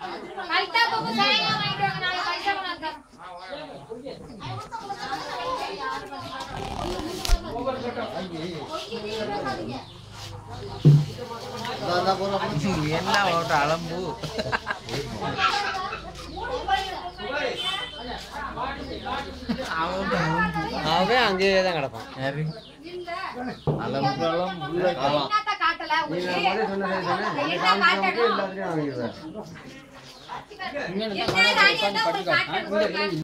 கல்ட்டா போக்கு சாயங்காலம் வாங்கிட்டு வாங்க நாளைக்கு பைசா கொண்டாந்து என்ன ஓட்ட அலம்பு அவன் அங்கேயே தான் கிடப்பான் யாரு அலம்பு அலம்பு என்னத்த காட்டல உங்களுக்கு என்ன காட்டணும் என்ன ராணி என்ன உங்களுக்கு காட்டணும்